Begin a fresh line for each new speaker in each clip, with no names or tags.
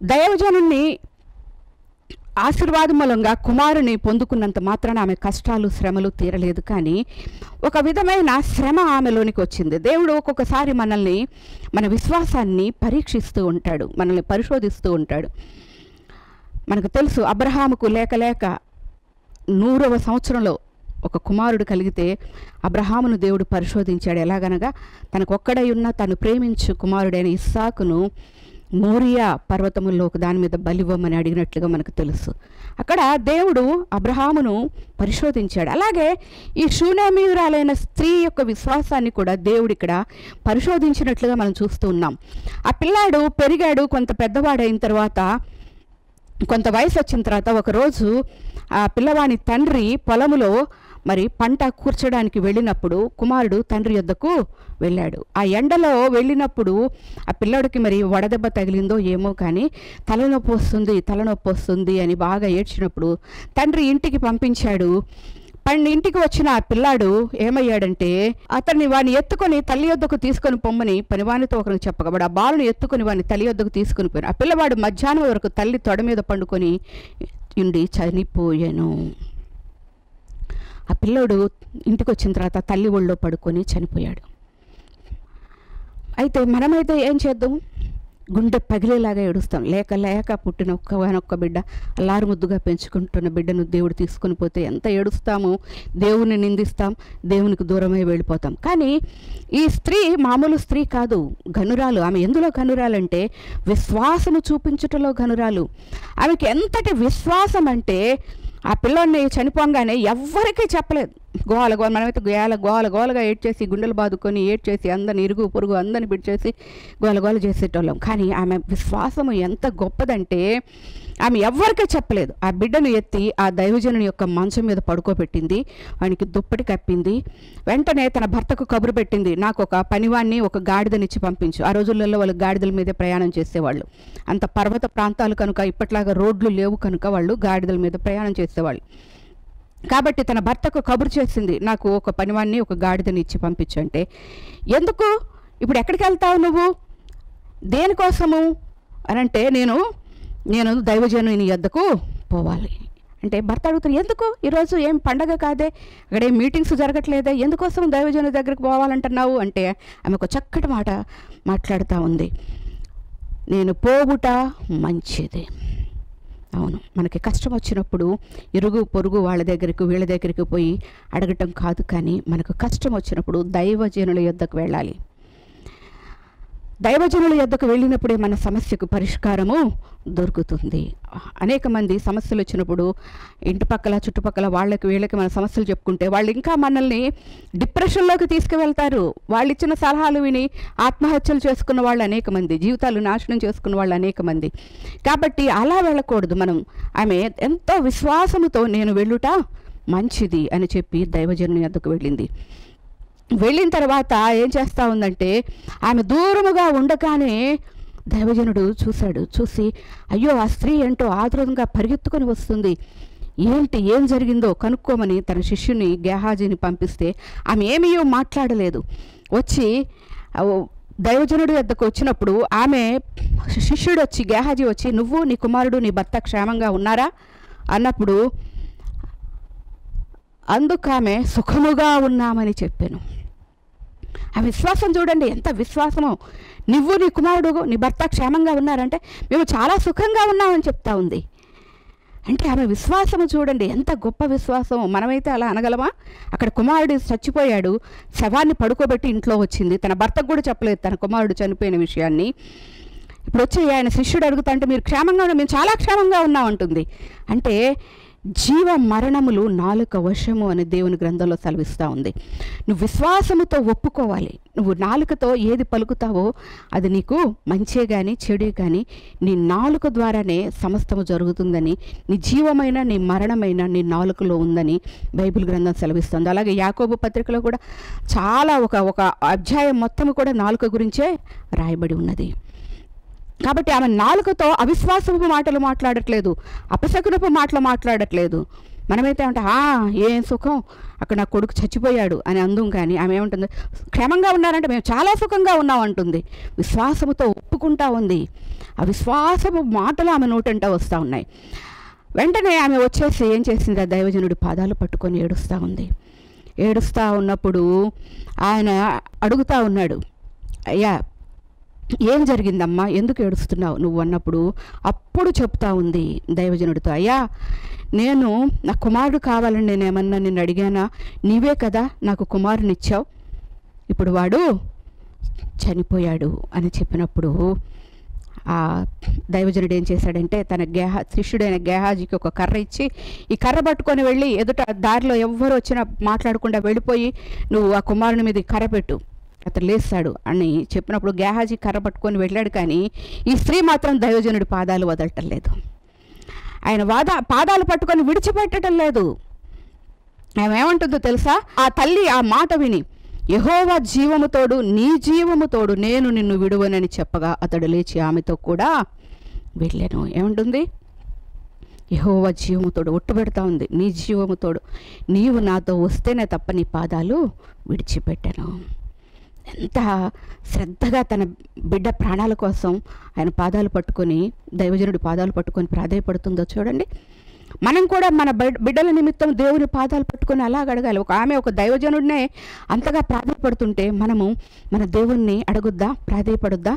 దైవజనుణ్ణి ఆశీర్వాదం మూలంగా కుమారుని పొందుకున్నంత మాత్రాన ఆమె కష్టాలు శ్రమలు తీరలేదు కానీ ఒక విధమైన శ్రమ ఆమెలోనికి వచ్చింది దేవుడు ఒక్కొక్కసారి మనల్ని మన విశ్వాసాన్ని పరీక్షిస్తూ ఉంటాడు మనల్ని పరిశోధిస్తూ ఉంటాడు మనకు తెలుసు అబ్రహాముకు లేక లేక నూరవ సంవత్సరంలో ఒక కుమారుడు కలిగితే అబ్రహామును దేవుడు పరిశోధించాడు ఎలాగనగా తనకు ఒక్కడై ఉన్న తను ప్రేమించు కుమారుడైన ఇస్సాకును మోరియా పర్వతముల్లో ఒక దాని మీద బలివ్వమని అడిగినట్లుగా మనకు తెలుసు అక్కడ దేవుడు అబ్రహామును పరిశోధించాడు అలాగే ఈ శూన్యమీయురాలైన స్త్రీ యొక్క విశ్వాసాన్ని కూడా దేవుడు ఇక్కడ పరిశోధించినట్లుగా మనం చూస్తూ ఉన్నాం ఆ పిల్లాడు పెరిగాడు కొంత పెద్దవాడైన తర్వాత కొంత వయసు వచ్చిన తర్వాత ఒకరోజు ఆ పిల్లవాని తండ్రి పొలములో మరి పంట కూర్చడానికి వెళ్ళినప్పుడు కుమారుడు తండ్రి యొద్దకు వెళ్ళాడు ఆ ఎండలో వెళ్ళినప్పుడు ఆ పిల్లాడికి మరి వడదెబ్బ తగిలిందో ఏమో కానీ తలనొప్పి వస్తుంది తలనొప్పి వస్తుంది అని బాగా ఏడ్చినప్పుడు తండ్రి ఇంటికి పంపించాడు పండి ఇంటికి వచ్చిన ఆ పిల్లాడు ఏమయ్యాడంటే అతన్ని వాడిని ఎత్తుకొని తల్లి యొద్దకు తీసుకొని పొమ్మని పనివానితో ఒకరికి చెప్పకబడి ఆ బాలుని ఎత్తుకొని వాడిని తల్లి యొద్దకు తీసుకొని పోయాను ఆ పిల్లవాడు మధ్యాహ్నం వరకు తల్లి తొడ మీద పండుకొని ఉండి చనిపోయాను ఆ పిల్లోడు ఇంటికి వచ్చిన తర్వాత తల్లి ఒళ్ళో పడుకొని చనిపోయాడు అయితే మనమైతే ఏం చేద్దాం గుండె పగిలేలాగా ఏడుస్తాం లేక లేక పుట్టిన ఒక్క బిడ్డ అల్లారు ముద్దుగా పెంచుకుంటున్న బిడ్డను దేవుడు తీసుకొని పోతే ఎంత ఏడుస్తామో దేవుని నిందిస్తాం దేవునికి దూరమై వెళ్ళిపోతాం కానీ ఈ స్త్రీ మామూలు స్త్రీ కాదు గనురాలు ఆమె ఎందులో గనురాలంటే విశ్వాసము చూపించుటలో గనురాలు ఆమెకి ఎంతటి విశ్వాసం అంటే ఆ పిల్లోడిని చనిపోగానే ఎవ్వరికీ చెప్పలేదు గోల గోల మనమైతే గోల గోల గోలగా ఏడ్చేసి గుండెలు బాదుకొని ఏడ్చేసి అందరిని ఇరుగు పొరుగు అందరిని పిడిచేసి గోల గోల చేసేటోళ్ళం కానీ ఆమె విశ్వాసము ఎంత గొప్పదంటే ఆమె ఎవ్వరికీ చెప్పలేదు ఆ బిడ్డను ఎత్తి ఆ దైవజనుని యొక్క మంచం మీద పడుకోబెట్టింది వానికి దుప్పటి కప్పింది వెంటనే తన భర్తకు కబురు పెట్టింది నాకు ఒక పనివాణ్ణి ఒక గాడిదనిచ్చి పంపించు ఆ రోజులలో వాళ్ళు గాడిదల మీదే ప్రయాణం చేసేవాళ్ళు అంత పర్వత ప్రాంతాలు కనుక ఇప్పట్లాగా రోడ్లు లేవు కనుక వాళ్ళు గాడిదల మీద ప్రయాణం చేసేవాళ్ళు కాబట్టి తన భర్తకు కబురు చేసింది నాకు ఒక పనివాణ్ణి ఒక గాడిదని ఇచ్చి పంపించు అంటే ఎందుకు ఇప్పుడు ఎక్కడికి వెళ్తావు నువ్వు దేనికోసము అని అంటే నేను నేను దైవజనుని యొద్దకు పోవాలి అంటే భర్త అడుగుతాను ఎందుకు ఈరోజు ఏం పండగ కాదే అక్కడ ఏం మీటింగ్స్ జరగట్లేదే ఎందుకోసం దైవజను దగ్గరికి పోవాలంటున్నావు అంటే ఆమె ఒక చక్కటి మాట మాట్లాడుతూ ఉంది నేను పోవుట మంచిది అవును మనకి కష్టం వచ్చినప్పుడు ఇరుగు పొరుగు వాళ్ళ దగ్గరికి వీళ్ళ దగ్గరికి పోయి అడగటం కాదు కానీ మనకు కష్టం వచ్చినప్పుడు దైవజనుల యొద్దకు వెళ్ళాలి దైవజనుల యొద్దకు వెళ్ళినప్పుడే మన సమస్యకు పరిష్కారము దొరుకుతుంది అనేక మంది సమస్యలు వచ్చినప్పుడు ఇంటి పక్కల చుట్టుపక్కల వాళ్ళకి వీళ్ళకి మన సమస్యలు చెప్పుకుంటే వాళ్ళు ఇంకా మనల్ని డిప్రెషన్లోకి తీసుకువెళ్తారు వాళ్ళు ఇచ్చిన సలహాలు విని ఆత్మహత్యలు చేసుకున్న వాళ్ళు అనేక మంది జీవితాలు నాశనం చేసుకున్న వాళ్ళు అనేక మంది కాబట్టి అలా వెళ్ళకూడదు మనం ఆమె ఎంతో విశ్వాసముతో నేను వెళ్ళుట మంచిది అని చెప్పి దైవజనుని వద్దకు వెళ్ళింది వెళ్ళిన తర్వాత ఏం చేస్తూ ఉందంటే ఆమె దూరముగా ఉండగానే దైవజనుడు చూశాడు చూసి అయ్యో ఆ స్త్రీ ఏంటో ఆతురంగా పరిగెత్తుకొని వస్తుంది ఏంటి ఏం జరిగిందో కనుక్కోమని తన శిష్యుని గేహాజీని పంపిస్తే ఆమె ఏమీయో మాట్లాడలేదు వచ్చి ఆ, ఓ దైవజనుడి వద్దకు వచ్చినప్పుడు ఆమె శిష్యుడు వచ్చి గేహాజీ వచ్చి నువ్వు నీ కుమారుడు నీ భర్త క్షేమంగా ఉన్నారా అన్నప్పుడు అందుకు ఆమె సుఖముగా ఉన్నామని చెప్పాను ఆ విశ్వాసం చూడండి ఎంత విశ్వాసమో నువ్వు నీ కుమారుడు నీ భర్త క్షేమంగా ఉన్నారంటే మేము చాలా సుఖంగా ఉన్నామని చెప్తా ఉంది అంటే ఆమె విశ్వాసము చూడండి ఎంత గొప్ప విశ్వాసం మనమైతే అలా అనగలమా అక్కడ కుమారుడు చచ్చిపోయాడు శవాన్ని పడుకోబెట్టి ఇంట్లో వచ్చింది తన భర్తకు కూడా చెప్పలేదు తన కుమారుడు చనిపోయిన విషయాన్ని ఇప్పుడు వచ్చి ఆయన శిష్యుడు అడుగుతా అంటే మీరు క్షేమంగా ఉన్నా మేము చాలా క్షేమంగా ఉన్నాం అంటుంది అంటే జీవ మరణములు నాలుక వశము అని దేవుని గ్రంథంలో సెలవిస్తూ ఉంది నువ్వు విశ్వాసముతో ఒప్పుకోవాలి నువ్వు నాలుకతో ఏది పలుకుతావో అది నీకు మంచే కానీ చెడే కానీ నీ నాలుక ద్వారానే సమస్తము జరుగుతుందని నీ జీవమైన నీ మరణమైన నీ నాలుకలో ఉందని బైబిల్ గ్రంథం సెలవిస్తుంది అలాగే యాకోబు పత్రికలో కూడా చాలా ఒక ఒక అధ్యాయం మొత్తం కూడా నాలుక గురించే రాయబడి ఉన్నది కాబట్టి ఆమె నాలుకతో అవిశ్వాసపు మాటలు మాట్లాడట్లేదు అపశకునపు మాటలు మాట్లాడట్లేదు మనమైతే అంటే "ఆ, ఏం సుఖం అక్కడ నా కొడుకు చచ్చిపోయాడు అని అందం కానీ ఆమె ఏమంటుంది క్షేమంగా ఉన్నారంటే మేము చాలా సుఖంగా ఉన్నాం అంటుంది విశ్వాసముతో ఒప్పుకుంటా ఉంది ఆ విశ్వాసపు మాటలు ఆమె నోటంట వస్తూ ఉన్నాయి వెంటనే ఆమె వచ్చేసి ఏం చేసింది ఆ దైవజనుడి పాదాలు పట్టుకొని ఏడుస్తూ ఉంది ఏడుస్తూ ఉన్నప్పుడు ఆయన అడుగుతా ఉన్నాడు అయ్యా ఏం జరిగిందమ్మా ఎందుకు ఏడుస్తున్నావు నువ్వు అన్నప్పుడు అప్పుడు చెప్తా ఉంది దైవజనుడితో అయ్యా నేను నా కుమారుడు కావాలని నేను ఏమన్నా నిన్ను అడిగానా నీవే కదా నాకు కుమారుని ఇచ్చావు ఇప్పుడు వాడు చనిపోయాడు అని చెప్పినప్పుడు ఆ దైవజనుడు ఏం చేశాడంటే తన గేహ శిష్యుడైన గేహాజీకి ఒక కర్ర ఇచ్చి ఈ కర్ర పట్టుకొని వెళ్ళి ఎదుట దారిలో ఎవ్వరు వచ్చినా మాట్లాడకుండా వెళ్ళిపోయి నువ్వు ఆ కుమారుని మీద ఈ కర్ర పెట్టు అతను లేస్తాడు అని చెప్పినప్పుడు గేహాజీ కర్ర పట్టుకొని వెళ్ళాడు కానీ ఈ స్త్రీ మాత్రం దైవజనుడి పాదాలు వదలటం లేదు ఆయన వాద పాదాలు పట్టుకొని విడిచిపెట్టడం లేదు ఆమె ఏమంటుందో తెలుసా ఆ తల్లి ఆ మాట విని యహోవా జీవముతోడు నీ జీవముతోడు నేను నిన్ను విడువనని చెప్పగా అతడు లేచి ఆమెతో కూడా వెళ్ళాను ఏమంటుంది యహోవా జీవముతోడు ఒట్టు పెడతా ఉంది నీ జీవముతోడు నీవు నాతో వస్తేనే తప్ప నీ పాదాలు విడిచిపెట్టాను ఎంత శ్రద్ధగా తన బిడ్డ ప్రాణాల కోసం ఆయన పాదాలు పట్టుకొని దైవజనుడి పాదాలు పట్టుకొని ప్రాధాయపడుతుందో చూడండి మనం కూడా మన బిడ్- బిడ్డల నిమిత్తం దేవుని పాదాలు పట్టుకొని అలా అడగాలి ఒక ఆమె ఒక దైవజనుడినే అంతగా ప్రాధాయపడుతుంటే మనము మన దేవుణ్ణి అడగొద్దా ప్రాధాయపడొద్దా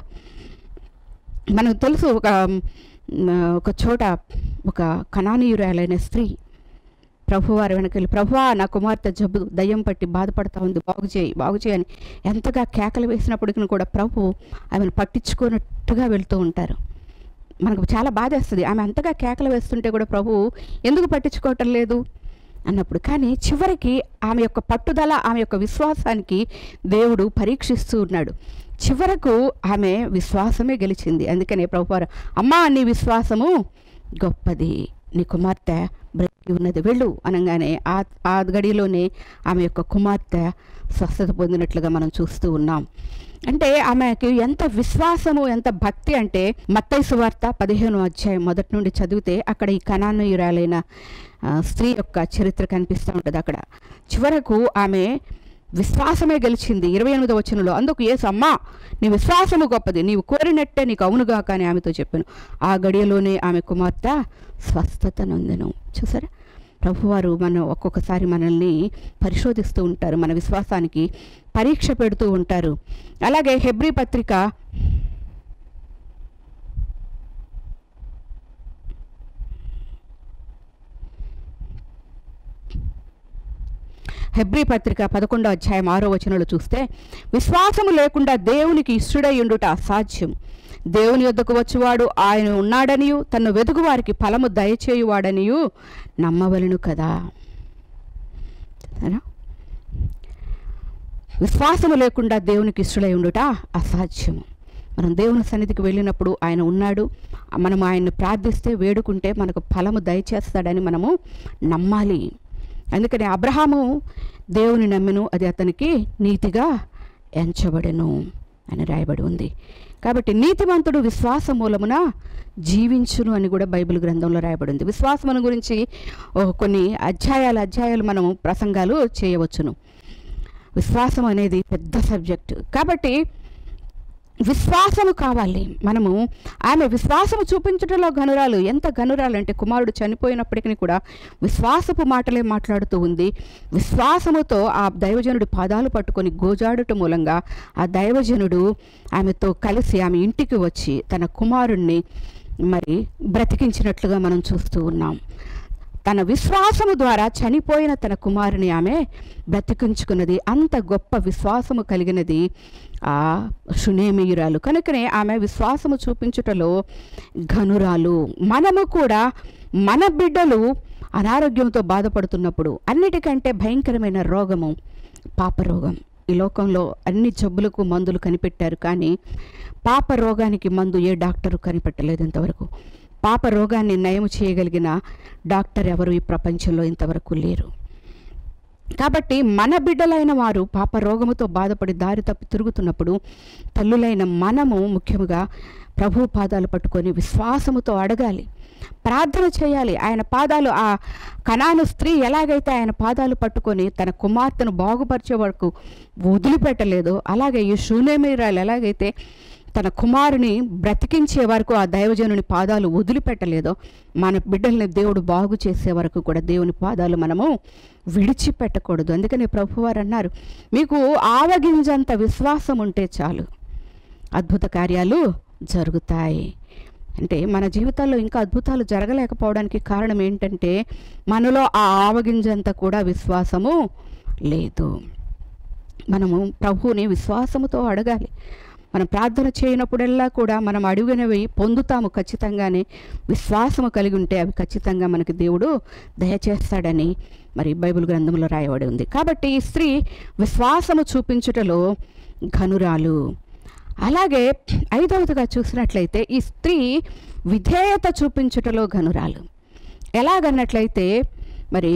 మనకు తెలుసు ఒక మ్, ఒక చోట ఒక కణానీయురాలైన స్త్రీ ప్రభువారి వెనకెళ్ళి ప్రభువా నా కుమార్తె జబ్బు దయ్యం పట్టి బాధపడతా ఉంది బాగు చేయి బాగు చేయని ఎంతగా కేకలు వేసినప్పటికీ కూడా ప్రభు ఆమెను పట్టించుకున్నట్టుగా వెళ్తూ ఉంటారు మనకు చాలా బాధేస్తుంది ఆమె అంతగా కేకలు వేస్తుంటే కూడా ప్రభు ఎందుకు పట్టించుకోవటం లేదు అన్నప్పుడు కానీ చివరికి ఆమె యొక్క పట్టుదల ఆమె యొక్క విశ్వాసానికి దేవుడు పరీక్షిస్తూ ఉన్నాడు చివరకు ఆమె విశ్వాసమే గెలిచింది అందుకనే ప్రభువారు అమ్మా నీ విశ్వాసము గొప్పది నీ కుమార్తె బ్రతికి ఉన్నది వెళ్ళు అనగానే ఆ ఆ గడిలోనే ఆమె యొక్క కుమార్తె స్వస్థత పొందినట్లుగా మనం చూస్తూ ఉన్నాం అంటే ఆమెకి ఎంత విశ్వాసము ఎంత భక్తి అంటే మత్తయి సువార్త పదిహేను అధ్యాయం మొదటి నుండి చదివితే అక్కడ ఈ కణానుయురాలైన ఆ, స్త్రీ యొక్క చరిత్ర కనిపిస్తూ ఉంటుంది అక్కడ చివరకు ఆమె విశ్వాసమే గెలిచింది ఇరవై ఎనిమిదో వచనంలో అందుకు ఏసు అమ్మా నీ విశ్వాసము గొప్పది నీవు కోరినట్టే నీకు అవునుగా కానీ ఆమెతో చెప్పాను ఆ గడియలోనే ఆమె కుమార్తె స్వస్థత నొందెను చూసారా ప్రభువారు మనం ఒక్కొక్కసారి మనల్ని పరిశోధిస్తూ ఉంటారు మన విశ్వాసానికి పరీక్ష పెడుతూ ఉంటారు అలాగే హెబ్రీ పత్రిక హెబ్రీ పత్రిక పదకొండో అధ్యాయం ఆరో వచనంలో చూస్తే విశ్వాసము లేకుండా దేవునికి ఇష్టడై ఉండుట అసాధ్యం దేవుని యొద్దకు వచ్చువాడు ఆయన ఉన్నాడనియు తను వెదుగు వారికి ఫలము దయచేయువాడనియు నమ్మవలను కదా సరేనా? విశ్వాసము లేకుండా దేవునికి ఇష్టడై ఉండుట అసాధ్యము మనం దేవుని సన్నిధికి వెళ్ళినప్పుడు ఆయన ఉన్నాడు మనం ఆయన్ని ప్రార్థిస్తే వేడుకుంటే మనకు ఫలము దయచేస్తాడని మనము నమ్మాలి అందుకని అబ్రహాము దేవుని నమ్మెను అది అతనికి నీతిగా ఎంచబడెను అని రాయబడి ఉంది కాబట్టి నీతిమంతుడు విశ్వాస మూలమున జీవించును అని కూడా బైబిల్ గ్రంథంలో రాయబడి ఉంది విశ్వాసమును గురించి ఓ కొన్ని అధ్యాయాలు అధ్యాయాలు మనము ప్రసంగాలు చేయవచ్చును విశ్వాసం అనేది పెద్ద సబ్జెక్టు కాబట్టి విశ్వాసము కావాలి మనము ఆమె విశ్వాసము చూపించడంలో గనురాలు ఎంత గనురాలు అంటే కుమారుడు చనిపోయినప్పటికీ కూడా విశ్వాసపు మాటలే మాట్లాడుతూ ఉంది విశ్వాసముతో ఆ దైవజనుడి పాదాలు పట్టుకొని గోజాడుట మూలంగా ఆ దైవజనుడు ఆమెతో కలిసి ఆమె ఇంటికి వచ్చి తన కుమారుణ్ణి మరి బ్రతికించినట్లుగా మనం చూస్తూ ఉన్నాం తన విశ్వాసము ద్వారా చనిపోయిన తన కుమారుని ఆమె బ్రతికించుకున్నది అంత గొప్ప విశ్వాసము కలిగినది ఆ షునేమియురాలు కనుకనే ఆమె విశ్వాసము చూపించుటలో ఘనురాలు మనము కూడా మన బిడ్డలు అనారోగ్యంతో బాధపడుతున్నప్పుడు అన్నిటికంటే భయంకరమైన రోగము పాపరోగం ఈ లోకంలో అన్ని జబ్బులకు మందులు కనిపెట్టారు కానీ పాప రోగానికి మందు ఏ డాక్టరు కనిపెట్టలేదు ఇంతవరకు పాప రోగాన్ని నయం చేయగలిగిన డాక్టర్ ఎవరు ఈ ప్రపంచంలో ఇంతవరకు లేరు కాబట్టి మన బిడ్డలైన వారు పాప రోగముతో బాధపడి దారి తప్పి తిరుగుతున్నప్పుడు తల్లులైన మనము ముఖ్యముగా ప్రభు పాదాలు పట్టుకొని విశ్వాసముతో అడగాలి ప్రార్థన చేయాలి ఆయన పాదాలు ఆ కణాను స్త్రీ ఎలాగైతే ఆయన పాదాలు పట్టుకొని తన కుమార్తెను బాగుపరిచే వరకు వదిలిపెట్టలేదో అలాగే ఈ శూన్యమీరాలు ఎలాగైతే తన కుమారుని బ్రతికించే వరకు ఆ దైవజనుని పాదాలు వదిలిపెట్టలేదో మన బిడ్డల్ని దేవుడు బాగు చేసే వరకు కూడా దేవుని పాదాలు మనము విడిచిపెట్టకూడదు అందుకని ప్రభువారు అన్నారు మీకు ఆవగింజంత విశ్వాసం ఉంటే చాలు అద్భుత కార్యాలు జరుగుతాయి అంటే మన జీవితాల్లో ఇంకా అద్భుతాలు జరగలేకపోవడానికి కారణం ఏంటంటే మనలో ఆ ఆవగింజంత కూడా విశ్వాసము లేదు మనము ప్రభువుని విశ్వాసముతో అడగాలి మనం ప్రార్థన చేయనప్పుడల్లా కూడా మనం అడిగినవి పొందుతాము ఖచ్చితంగానే విశ్వాసము కలిగి ఉంటే అవి ఖచ్చితంగా మనకి దేవుడు దయచేస్తాడని మరి బైబిల్ గ్రంథంలో రాయబడి ఉంది కాబట్టి ఈ స్త్రీ విశ్వాసము చూపించుటలో ఘనురాలు అలాగే ఐదవదిగా చూసినట్లయితే ఈ స్త్రీ విధేయత చూపించుటలో ఘనురాలు ఎలాగన్నట్లయితే మరి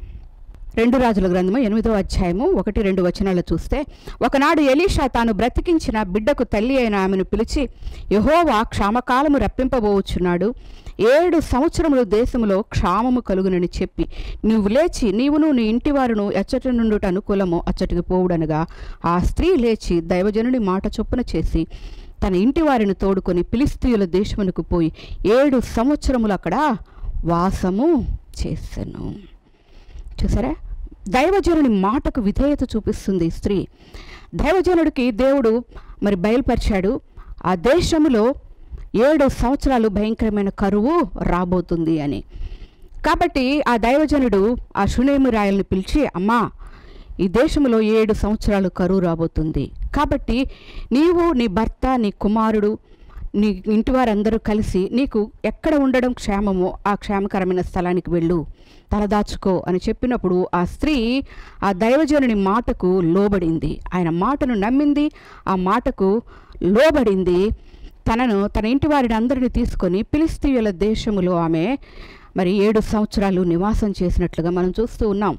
రెండు రాజుల గ్రంథము ఎనిమిదో అధ్యాయము ఒకటి రెండు వచనాలు చూస్తే ఒకనాడు ఎలీషా తాను బ్రతికించిన బిడ్డకు తల్లి అయిన ఆమెను పిలిచి యహోవా క్షామకాలము రప్పింపబోచున్నాడు ఏడు సంవత్సరములు దేశములో క్షామము కలుగునని చెప్పి నువ్వు లేచి నీవును నీ ఇంటివారును ఎచ్చటి నుండుట అనుకూలము అచ్చటికి పోవుడనగా ఆ స్త్రీ లేచి దైవజనుని మాట చొప్పున చేసి తన ఇంటి వారిని తోడుకొని ఫిలిస్తీయుల దేశమునకు పోయి ఏడు సంవత్సరములు అక్కడ వాసము చేసెను చూసారా దైవజనుని మాటకు విధేయత చూపిస్తుంది ఈ స్త్రీ దైవజనుడికి దేవుడు మరి బయలుపరిచాడు ఆ దేశంలో ఏడు సంవత్సరాలు భయంకరమైన కరువు రాబోతుంది అని కాబట్టి ఆ దైవజనుడు ఆ షునేమి రాయల్ని పిలిచి అమ్మా ఈ దేశంలో ఏడు సంవత్సరాలు కరువు రాబోతుంది కాబట్టి నీవు నీ భర్త నీ కుమారుడు నీ ఇంటి వారందరూ కలిసి నీకు ఎక్కడ ఉండడం క్షేమమో ఆ క్షేమకరమైన స్థలానికి వెళ్ళు తలదాచుకో అని చెప్పినప్పుడు ఆ స్త్రీ ఆ దైవజనుని మాటకు లోబడింది ఆయన మాటను నమ్మింది ఆ మాటకు లోబడింది తనను తన ఇంటి వారిని అందరిని తీసుకొని ఫిలిస్తీయుల దేశములో ఆమె మరి ఏడు సంవత్సరాలు నివాసం చేసినట్లుగా మనం చూస్తూ ఉన్నాం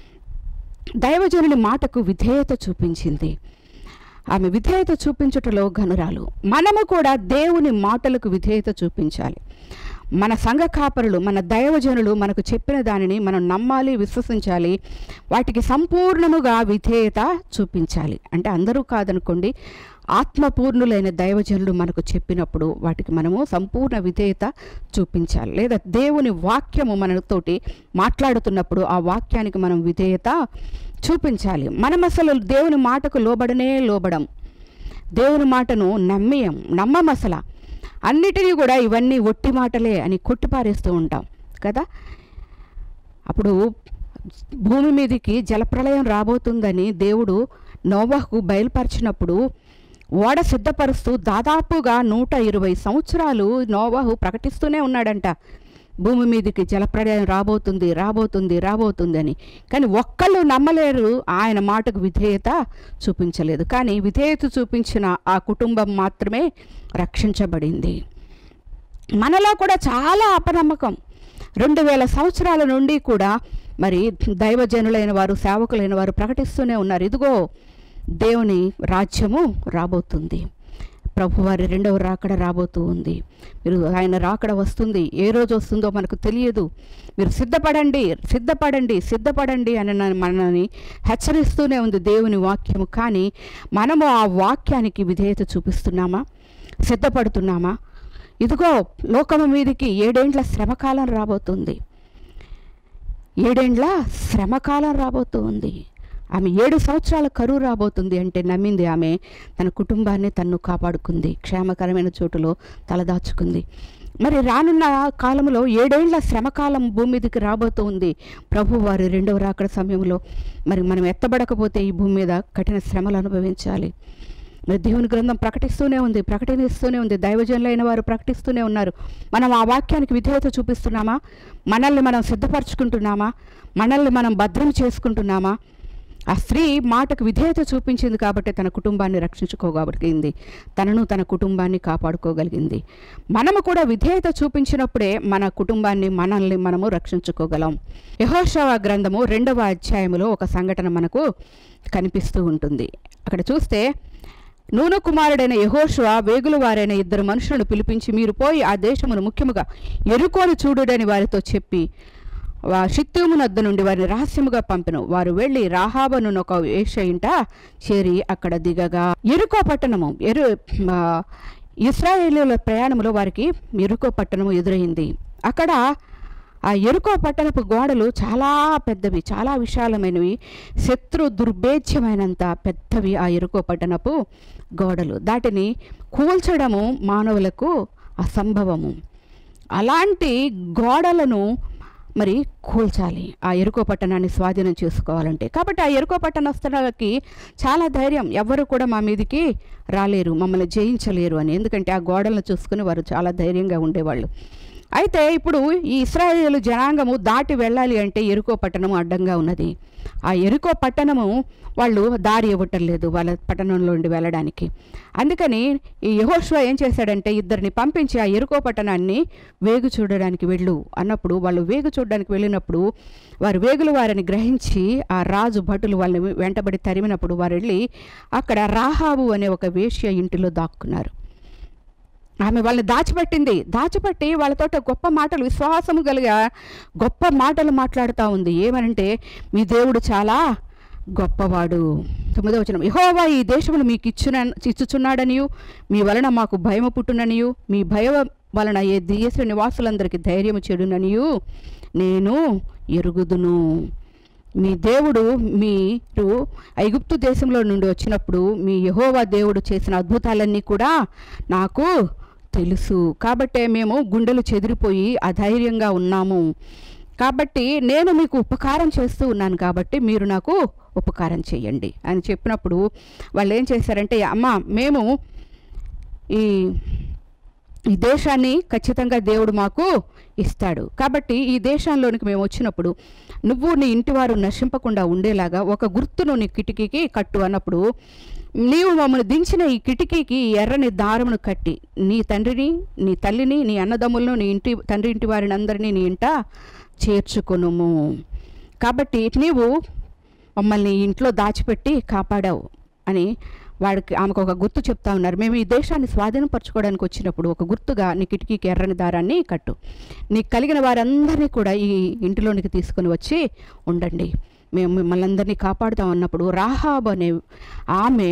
దైవజనుని మాటకు విధేయత చూపించింది ఆమె విధేయత చూపించుటలో ఘనురాలు మనము కూడా దేవుని మాటలకు విధేయత చూపించాలి మన సంఘ కాపరులు మన దైవజనులు మనకు చెప్పిన దానిని మనం నమ్మాలి విశ్వసించాలి వాటికి సంపూర్ణముగా విధేయత చూపించాలి అంటే అందరూ కాదనుకోండి ఆత్మపూర్ణులైన దైవజనులు మనకు చెప్పినప్పుడు వాటికి మనము సంపూర్ణ విధేయత చూపించాలి లేదా దేవుని వాక్యము మనతోటి మాట్లాడుతున్నప్పుడు ఆ వాక్యానికి మనం విధేయత చూపించాలి మనం అసలు దేవుని మాటకు లోబడనే లోబడం దేవుని మాటను నమ్మేయం నమ్మం అసలు అన్నిటినీ కూడా ఇవన్నీ ఒట్టి మాటలే అని కొట్టిపారేస్తూ ఉంటాం కదా అప్పుడు భూమి మీదకి జలప్రళయం రాబోతుందని దేవుడు నోవాహుకు బయలుపరిచినప్పుడు ఓడ సిద్ధపరుస్తూ దాదాపుగా నూట ఇరవై సంవత్సరాలు నోవాహు ప్రకటిస్తూనే ఉన్నాడంట భూమి మీదకి జలప్రళయం రాబోతుంది రాబోతుంది రాబోతుంది అని కానీ ఒక్కళ్ళు నమ్మలేరు ఆయన మాటకు విధేయత చూపించలేదు కానీ విధేయత చూపించిన ఆ కుటుంబం మాత్రమే రక్షించబడింది మనలో కూడా చాలా అపనమ్మకం రెండు వేల సంవత్సరాల నుండి కూడా మరి దైవజనులైన వారు సేవకులైన వారు ప్రకటిస్తూనే ఉన్నారు ఇదిగో దేవుని రాజ్యము రాబోతుంది ప్రభువారి రెండవ రాకడ రాబోతూ ఉంది మీరు ఆయన రాకడ వస్తుంది ఏ రోజు వస్తుందో మనకు తెలియదు మీరు సిద్ధపడండి సిద్ధపడండి సిద్ధపడండి అని నన్ను- మనల్ని హెచ్చరిస్తూనే ఉంది దేవుని వాక్యము కానీ మనము ఆ వాక్యానికి విధేయత చూపిస్తున్నామా సిద్ధపడుతున్నామా ఇదిగో లోకము మీదికి ఏడేండ్ల శ్రమకాలం రాబోతుంది ఏడేండ్ల శ్రమకాలం రాబోతూ ఉంది ఆమె ఏడు సంవత్సరాల కరువు రాబోతుంది అంటే నమ్మింది ఆమె తన కుటుంబాన్ని తన్ను కాపాడుకుంది క్షేమకరమైన చోటులో తలదాచుకుంది మరి రానున్న కాలంలో ఏడేళ్ల శ్రమకాలం భూమి మీదకి రాబోతూ ఉంది ప్రభు వారి రెండవ రాకడ సమయంలో మరి మనం ఎత్తబడకపోతే ఈ భూమి మీద కఠిన శ్రమలు అనుభవించాలి మరి దేవుని గ్రంథం ప్రకటిస్తూనే ఉంది ప్రకటనిస్తూనే ఉంది దైవజనులైన వారు ప్రకటిస్తూనే ఉన్నారు మనం ఆ వాక్యానికి విధేయత చూపిస్తున్నామా మనల్ని మనం సిద్ధపరచుకుంటున్నామా మనల్ని మనం భద్రం చేసుకుంటున్నామా ఆ స్త్రీ మాటకు విధేయత చూపించింది కాబట్టి తన కుటుంబాన్ని రక్షించుకోగలిగింది తనను తన కుటుంబాన్ని కాపాడుకోగలిగింది మనము కూడా విధేయత చూపించినప్పుడే మన కుటుంబాన్ని మనల్ని మనము రక్షించుకోగలం యహోషవ గ్రంథము రెండవ అధ్యాయములో ఒక సంఘటన మనకు కనిపిస్తూ ఉంటుంది అక్కడ చూస్తే నూనె కుమారుడైన యహోషువ వేగుల వారైన ఇద్దరు మనుషులను పిలిపించి మీరు పోయి ఆ దేశమును ముఖ్యముగా ఎరుకోని చూడుడని వారితో చెప్పి షిత్తూము నద్ద నుండి వారిని రహస్యముగా పంపెను వారు వెళ్ళి రాహాబను ఒక వేష ఇంట చేరి అక్కడ దిగగా ఎరుకో పట్టణము ఎరు ఆ, ఇస్రాయేలీల ప్రయాణంలో వారికి ఎరుకో పట్టణము ఎదురైంది అక్కడ ఆ ఎరుకో పట్టణపు గోడలు చాలా పెద్దవి చాలా విశాలమైనవి శత్రు దుర్భేద్యమైనంత పెద్దవి ఆ ఎరుకో పట్టణపు గోడలు దాటిని కూల్చడము మానవులకు అసంభవము అలాంటి గోడలను మరి కూల్చాలి ఆ ఎరుకో పట్టణాన్ని స్వాధీనం చేసుకోవాలంటే కాబట్టి ఆ ఎరుకో పట్టణస్తులకి చాలా ధైర్యం ఎవ్వరు కూడా మా మీదికి రాలేరు మమ్మల్ని జయించలేరు అని ఎందుకంటే ఆ గోడలను చూసుకుని వారు చాలా ధైర్యంగా ఉండేవాళ్ళు అయితే ఇప్పుడు ఈ ఇస్రాయేలు జనాంగము దాటి వెళ్ళాలి అంటే ఎరుకో పట్టణము అడ్డంగా ఉన్నది ఆ ఎరుకో పట్టణము వాళ్ళు దారి ఇవ్వటం లేదు వాళ్ళ పట్టణంలో ఉండి వెళ్ళడానికి అందుకని ఈ యహోష్వా ఏం చేశాడంటే ఇద్దరిని పంపించి ఆ ఎరుకో పట్టణాన్ని వేగు చూడడానికి వెళ్ళు అన్నప్పుడు వాళ్ళు వేగు చూడడానికి వెళ్ళినప్పుడు వారు వేగులు వారిని గ్రహించి ఆ రాజు భటులు వాళ్ళని వెంటబడి తరిమినప్పుడు వారు వెళ్ళి అక్కడ రాహాబు అనే ఒక వేశ్య ఇంటిలో దాక్కున్నారు ఆమె వాళ్ళని దాచిపెట్టింది దాచిపెట్టి వాళ్ళతో గొప్ప మాటలు విశ్వాసము కలిగా గొప్ప మాటలు మాట్లాడుతూ ఉంది ఏమనంటే మీ దేవుడు చాలా గొప్పవాడు తొమ్మిదవ వచనం యెహోవా ఈ దేశమును మీకు ఇచ్చున ఇచ్చుచున్నాడనియు మీ వలన మాకు భయము పుట్టుననియు మీ భయం వలన ఏ దేశ నివాసులందరికీ ధైర్యము చెడుననియు నేను ఎరుగుదును మీ దేవుడు మీరు ఐగుప్తు దేశంలో నుండి వచ్చినప్పుడు మీ యహోవా దేవుడు చేసిన అద్భుతాలన్నీ కూడా నాకు తెలుసు కాబట్టే మేము గుండెలు చెదిరిపోయి అధైర్యంగా ఉన్నాము కాబట్టి నేను మీకు ఉపకారం చేస్తూ ఉన్నాను కాబట్టి మీరు నాకు ఉపకారం చేయండి అని చెప్పినప్పుడు వాళ్ళు ఏం చేశారంటే అమ్మ మేము ఈ ఈ దేశాన్ని ఖచ్చితంగా దేవుడు మాకు ఇస్తాడు కాబట్టి ఈ దేశంలోనికి మేము వచ్చినప్పుడు నువ్వు నీ ఇంటి వారు నశింపకుండా ఉండేలాగా ఒక గుర్తును నీ కిటికీకి కట్టు అన్నప్పుడు నీవు మమ్మల్ని దించిన ఈ కిటికీకి ఈ ఎర్రని దారమును కట్టి నీ తండ్రిని నీ తల్లిని నీ అన్నదమ్ములను నీ ఇంటి తండ్రి ఇంటి వారిని అందరినీ నీ ఇంట చేర్చుకొనుము కాబట్టి నీవు మమ్మల్ని ఇంట్లో దాచిపెట్టి కాపాడావు అని వాడికి ఆమెకు ఒక గుర్తు చెప్తా ఉన్నారు మేము ఈ దేశాన్ని స్వాధీనపరచుకోవడానికి వచ్చినప్పుడు ఒక గుర్తుగా నీ కిటికీకి ఎర్రని దారాన్ని కట్టు నీకు కలిగిన వారందరినీ కూడా ఈ ఇంటిలోనికి తీసుకొని వచ్చి ఉండండి మేము మిమ్మల్ని అందరినీ కాపాడుతాం అన్నప్పుడు రాహాబ్ అనే ఆమె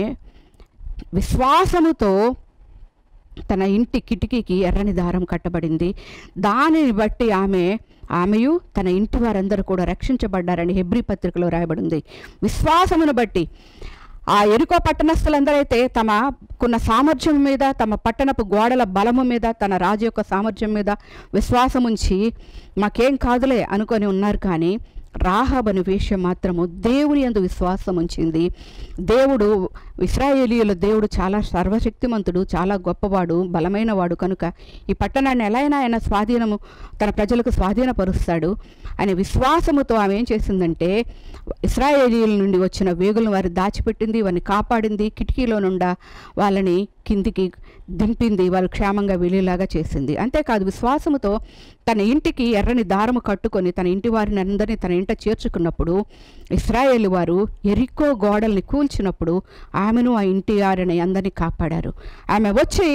విశ్వాసముతో తన ఇంటి కిటికీకి ఎర్రని దారం కట్టబడింది దానిని బట్టి ఆమె ఆమెయు తన ఇంటి వారందరూ కూడా రక్షించబడ్డారని హెబ్రి పత్రికలో రాయబడింది విశ్వాసమును బట్టి ఆ ఎరుకో పట్టణస్థులందరైతే తమకున్న సామర్థ్యం మీద తమ పట్టణపు గోడల బలము మీద తన రాజు యొక్క సామర్థ్యం మీద విశ్వాసం ఉంచి మాకేం కాదులే అనుకొని ఉన్నారు కానీ రాహాబ్ అనే వేష్య మాత్రము దేవుని యందు విశ్వాసం ఉంచింది దేవుడు ఇస్రాయేలీయుల దేవుడు చాలా సర్వశక్తిమంతుడు చాలా గొప్పవాడు బలమైనవాడు కనుక ఈ పట్టణాన్ని ఎలా అయినా ఆయన స్వాధీనము తన ప్రజలకు స్వాధీనపరుస్తాడు అనే విశ్వాసముతో ఆమె ఏం చేసిందంటే ఇస్రాయేలీయుల నుండి వచ్చిన వేగులను వారి దాచిపెట్టింది వారిని కాపాడింది కిటికీలో నుండా వాళ్ళని కిందికి దింపింది వాళ్ళు క్షేమంగా వెళ్ళేలాగా చేసింది అంతేకాదు విశ్వాసముతో తన ఇంటికి ఎర్రని దారము కట్టుకొని తన ఇంటి వారిని అందరినీ తన ఇంట చేర్చుకున్నప్పుడు ఇస్రాయేల్ వారు ఎరికో గోడల్ని కూల్చినప్పుడు ఆమెను ఆ ఇంటి వారిని అందరినీ కాపాడారు ఆమె వచ్చి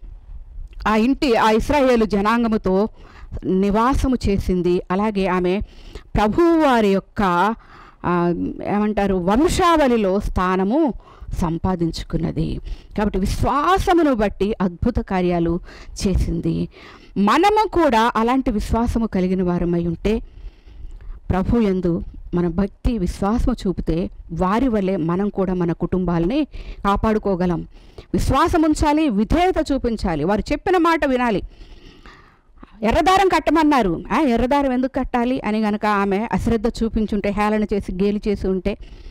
ఆ ఇంటి ఆ ఇస్రాయేలు జనాంగముతో నివాసము చేసింది అలాగే ఆమె ప్రభువు వారి యొక్క ఆ, ఏమంటారు వంశావళిలో స్థానము సంపాదించుకున్నది కాబట్టి విశ్వాసమును బట్టి అద్భుత కార్యాలు చేసింది మనము కూడా అలాంటి విశ్వాసము కలిగిన వారమై ఉంటే ప్రభు యందు మన భక్తి విశ్వాసము చూపితే వారి వల్లే మనం కూడా మన కుటుంబాలని కాపాడుకోగలం విశ్వాసం ఉంచాలి విధేయత చూపించాలి వారు చెప్పిన మాట వినాలి ఎర్రదారం కట్టమన్నారు ఆ ఎర్రదారం ఎందుకు కట్టాలి అని గనక ఆమె అశ్రద్ధ చూపించుంటే హేళన చేసి గేలి చేసి ఉంటే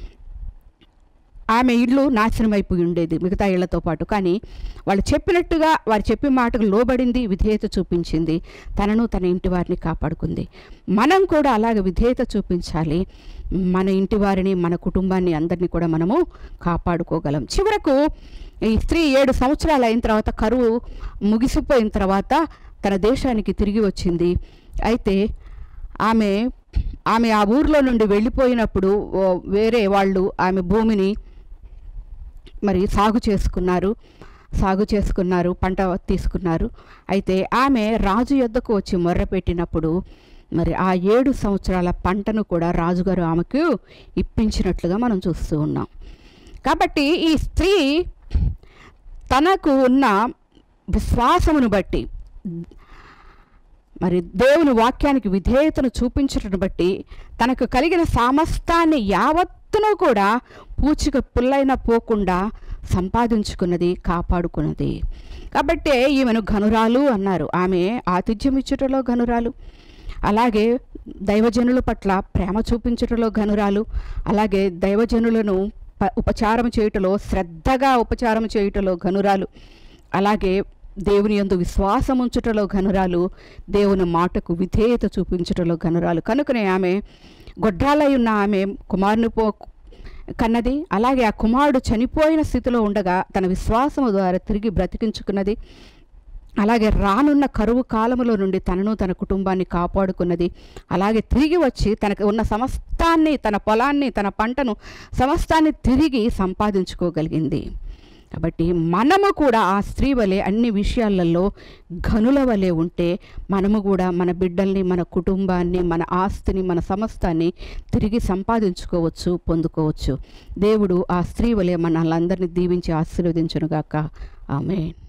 ఆమె ఇల్లు నాశనం అయిపోయి ఉండేది మిగతా ఇళ్లతో పాటు కానీ వాళ్ళు చెప్పినట్టుగా వారు చెప్పిన మాటకు లోబడింది విధేయత చూపించింది తనను తన ఇంటి వారిని కాపాడుకుంది మనం కూడా అలాగే విధేయత చూపించాలి మన ఇంటి వారిని మన కుటుంబాన్ని అందరినీ కూడా మనము కాపాడుకోగలం చివరకు ఈ స్త్రీ ఏడు సంవత్సరాలు అయిన తర్వాత కరువు ముగిసిపోయిన తర్వాత తన దేశానికి తిరిగి వచ్చింది అయితే ఆమె ఆమె ఆ ఊర్లో నుండి వెళ్ళిపోయినప్పుడు ఓ వేరే వాళ్ళు ఆమె భూమిని మరి సాగు చేసుకున్నారు సాగు చేసుకున్నారు పంట తీసుకున్నారు అయితే ఆమె రాజు యొద్దకు వచ్చి మొర్రపెట్టినప్పుడు మరి ఆ ఏడు సంవత్సరాల పంటను కూడా రాజుగారు ఆమెకు ఇప్పించినట్లుగా మనం చూస్తూ ఉన్నాం కాబట్టి ఈ స్త్రీ తనకు ఉన్న విశ్వాసమును బట్టి మరి దేవుని వాక్యానికి విధేయతను చూపించటను బట్టి తనకు కలిగిన సమస్తాన్ని యావత్తును కూడా పూచిక పుల్లైన పోకుండా సంపాదించుకున్నది కాపాడుకున్నది కాబట్టే ఈమెను ఘనురాలు అన్నారు ఆమె ఆతిథ్యం ఇచ్చుటలో ఘనురాలు అలాగే దైవజనుల పట్ల ప్రేమ చూపించుటలో ఘనురాలు అలాగే దైవజనులను ప- ఉపచారం చేయుటలో శ్రద్ధగా ఉపచారం చేయుటలో ఘనురాలు అలాగే దేవుని యందు విశ్వాసం ఉంచుటలో ఘనురాలు దేవుని మాటకు విధేయత చూపించుటలో ఘనురాలు కనుకనే ఆమె గొడ్రాలై ఉన్న ఆమె కుమారుని పో కన్నది అలాగే ఆ కుమారుడు చనిపోయిన స్థితిలో ఉండగా తన విశ్వాసము ద్వారా తిరిగి బ్రతికించుకున్నది అలాగే రానున్న కరువు కాలములో నుండి తనను తన కుటుంబాన్ని కాపాడుకున్నది అలాగే తిరిగి వచ్చి తనకు ఉన్న సమస్తాన్ని తన పొలాన్ని తన పంటను సమస్తాన్ని తిరిగి సంపాదించుకోగలిగింది కాబట్టి మనము కూడా ఆ స్త్రీ వలె అన్ని విషయాలలో ఘనుల వలె ఉంటే మనము కూడా మన బిడ్డల్ని మన కుటుంబాన్ని మన ఆస్తిని మన సమస్తాన్ని తిరిగి సంపాదించుకోవచ్చు పొందుకోవచ్చు దేవుడు ఆ స్త్రీ వలె మనల్ని అందరినీ దీవించి ఆశీర్వదించునుగాక ఆమె